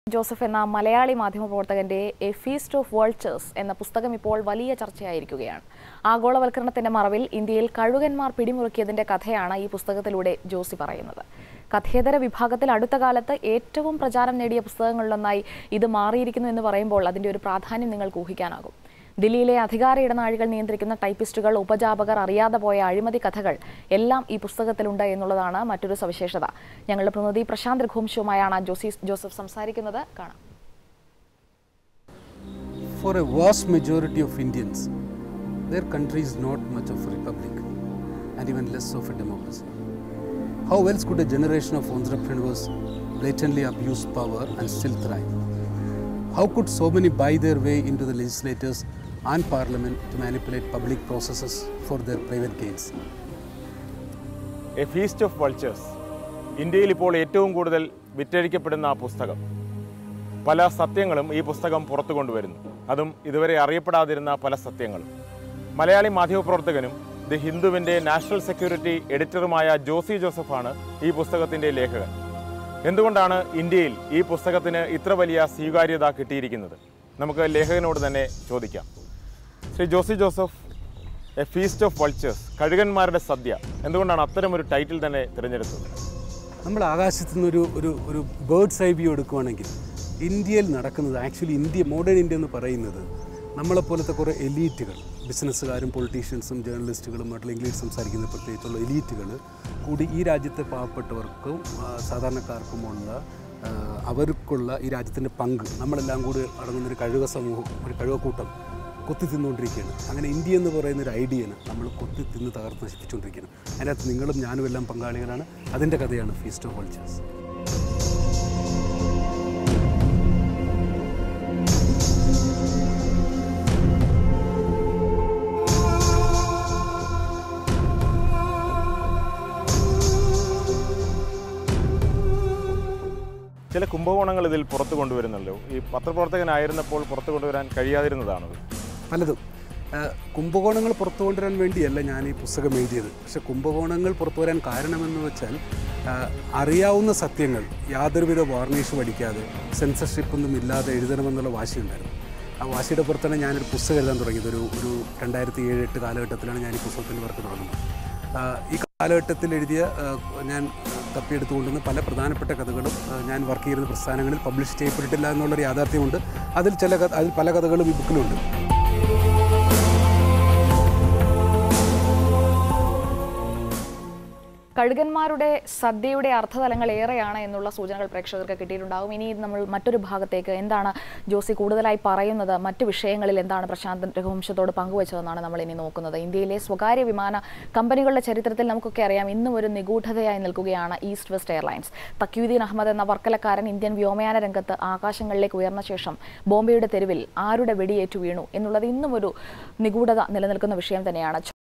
Joseph എന്ന മലയാളി മാധ്യമപ്രവർത്തകന്റെ a feast of vultures എന്ന പുസ്തകം ഇപ്പോൾ വലിയ ചർച്ചയായിരിക്കുകയാണ് ആഗോളവൽക്കരണത്തിന്റെ മറവിൽ ഇന്ത്യയിൽ കഴുകന്മാർ പിടിമുറുക്കിയതിന്റെ കഥയാണ് ഈ പുസ്തകത്തിലൂടെ ജോസി പറയുന്നത് കഥേതര വിഭാഗത്തിൽ അടുത്ത കാലത്ത് ഏറ്റവും പ്രചാരം നേടിയ പുസ്തകങ്ങളിലൊന്നായി ഇത് മാറിയിരിക്കുന്നു എന്ന് പറയുമ്പോൾ അതിന്റെ ഒരു പ്രാധാന്യം നിങ്ങൾക്ക് ഊഹിക്കാനാകും ദില്ലിയിലെ അധികാര ഇടനാഴികൾ നിയന്ത്രിക്കുന്ന ടൈപ്പിസ്റ്റുകൾ ഉപജാപകർ അറിയാതെ പോയ അഴിമതി കഥകൾ എല്ലാം ഈ പുസ്തകത്തിലുണ്ട് എന്നുള്ളതാണ് മറ്റൊരു സവിശേഷത ഞങ്ങളുടെ പ്രതിനിധി പ്രശാന്ത് രഘുവംശവുമായാണ് ജോസി ജോസഫ് സംസാരിക്കുന്നത് കാണാം For a vast majority of Indians, their country is not much of a republic and even less of a democracy. How else could a generation of entrepreneurs blatantly abuse power and still thrive? How could so many buy their way into the legislators and parliament to manipulate public processes for their private gains? A feast of vultures ഇന്ത്യയിൽ ഇപ്പോൾ ഏറ്റവും കൂടുതൽ വിറ്റഴിക്കപ്പെടുന്ന ആ പുസ്തകം പല സത്യങ്ങളും ഈ പുസ്തകം പുറത്തു കൊണ്ടുവരുന്നു അതും ഇതുവരെ അറിയപ്പെടാതിരുന്ന പല സത്യങ്ങളും മലയാളി മാധ്യമപ്രവർത്തകനും ദി ഹിന്ദുവിൻ്റെ നാഷണൽ സെക്യൂരിറ്റി എഡിറ്ററുമായ ജോസി ജോസഫാണ് ഈ പുസ്തകത്തിൻ്റെ ലേഖകൻ എന്തുകൊണ്ടാണ് ഇന്ത്യയിൽ ഈ പുസ്തകത്തിന് ഇത്ര വലിയ സ്വീകാര്യത കിട്ടിയിരിക്കുന്നത് നമുക്ക് ലേഖകനോട് തന്നെ ചോദിക്കാം Shri Josy Joseph a feast of vultures കഴുകന്മാരുടെ സദ്യ എന്തുകൊണ്ടാണ് അത്തരം ഒരു ടൈറ്റിൽ തന്നെ തിരഞ്ഞെടുത്തത് നമ്മൾ ആകാശത്തു നിന്നൊരു ഒരു ഒരു ബേർഡ്സ് ഐ വ്യൂ എടുക്കുവാണെങ്കിൽ ഇന്ത്യയിൽ നടക്കുന്നത് ആക്ച്വലി ഇന്ത്യ മോഡേൺ ഇന്ത്യ എന്ന് പറയുന്നത് നമ്മളെപ്പോലത്തെ കുറേ എലീറ്റുകൾ ബിസിനസ്സുകാരും പൊളിറ്റീഷ്യൻസും ജേർണലിസ്റ്റുകളും മറ്റുള്ള ഇംഗ്ലീഷ് സംസാരിക്കുന്ന പ്രത്യേകിച്ചുള്ള എലീറ്റുകൾ കൂടി ഈ രാജ്യത്തെ പാവപ്പെട്ടവർക്കും ആ, സാധാരണക്കാർക്കുമുള്ള ആ, അവർക്കുള്ള ഈ രാജ്യത്തിൻ്റെ പങ്ക് നമ്മളെല്ലാം കൂടി അടങ്ങുന്നൊരു കഴുക സമൂഹം ഒരു കഴുകക്കൂട്ടം കൊത്തി തിന്നുകൊണ്ടിരിക്കുകയാണ് അങ്ങനെ ഇന്ത്യ എന്ന് പറയുന്ന ഒരു ഐഡിയന് നമ്മൾ കൊത്തി തിന്ന് തകർത്ത് നശിപ്പിച്ചുകൊണ്ടിരിക്കുകയാണ് അതിനകത്ത് നിങ്ങളും ഞാനും എല്ലാം പങ്കാളികളാണ് അതിൻ്റെ കഥയാണ് ഫീസ്റ്റ് ഓഫ് വൾച്ചേഴ്സ് ചില കുംഭകോണങ്ങൾ ഇതിൽ പുറത്തു കൊണ്ടുവരുന്നല്ലോ ഈ പത്രപ്രവർത്തകനായിരുന്നപ്പോൾ പുറത്തു കൊണ്ടുവരാൻ കഴിയാതിരുന്നതാണത് പലതും ആ, കുംഭകോണങ്ങൾ പുറത്തു കൊണ്ടുവരാൻ വേണ്ടിയല്ല ഞാൻ ഈ പുസ്തകം എഴുതിയത് പക്ഷെ കുംഭകോണങ്ങൾ പുറത്തു വരാൻ കാരണമെന്ന് വെച്ചാൽ ആ, അറിയാവുന്ന സത്യങ്ങൾ യാതൊരുവിധ വാർണിഷും അടിക്കാതെ സെൻസർഷിപ്പ് ഒന്നും ഇല്ലാതെ എഴുതണമെന്നുള്ള വാശിയുണ്ടായിരുന്നു ആ വാശിയുടെ പുറത്താണ് ഞാനൊരു പുസ്തകം എഴുതാൻ തുടങ്ങിയത് ഒരു ഒരു രണ്ടായിരത്തി ഏഴ് എട്ട് കാലഘട്ടത്തിലാണ് ഞാൻ ഈ പുസ്തകത്തിൻ്റെ വർക്ക് തുടങ്ങുന്നത് ആ, ഈ കാലഘട്ടത്തിൽ എഴുതിയ ആ, ഞാൻ തപ്പിയെടുത്തുകൊണ്ടുവന്ന പല പ്രധാനപ്പെട്ട കഥകളും ആ, ഞാൻ വർക്ക് ചെയ്യുന്ന പ്രസ്ഥാനങ്ങളിൽ പബ്ലിഷ് ചെയ്യപ്പെട്ടിട്ടില്ല എന്നുള്ളൊരു യാഥാർത്ഥ്യമുണ്ട് അതിൽ ചില കഥ അതിൽ പല കഥകളും ഈ ബുക്കിലുണ്ട് കഴുകന്മാരുടെ സദ്യയുടെ അർത്ഥതലങ്ങൾ ഏറെയാണ് എന്നുള്ള സൂചനകൾ പ്രേക്ഷകർക്ക് കിട്ടിയിട്ടുണ്ടാകും ഇനി നമ്മൾ മറ്റൊരു ഭാഗത്തേക്ക് എന്താണ് ജോസി കൂടുതലായി പറയുന്നത് മറ്റു വിഷയങ്ങളിൽ എന്താണ് പ്രശാന്ത് രഘുവംശത്തോട് പങ്കുവച്ചതെന്നാണ് നമ്മൾ ഇനി നോക്കുന്നത് ഇന്ത്യയിലെ സ്വകാര്യ വിമാന കമ്പനികളുടെ ചരിത്രത്തിൽ നമുക്കൊക്കെ അറിയാം ഇന്നും ഒരു നിഗൂഢതയായി നിൽക്കുകയാണ് East West Airlines Thakiyuddin Ahmed എന്ന വർക്കലക്കാരൻ ഇന്ത്യൻ വ്യോമയാന രംഗത്ത് ആകാശങ്ങളിലേക്ക് ഉയർന്ന ശേഷം ബോംബെയുടെ തെരുവിൽ ആരുടെ വെടിയേറ്റു വീണു എന്നുള്ളത് ഇന്നും ഒരു നിഗൂഢത നിലനിൽക്കുന്ന വിഷയം തന്നെയാണ്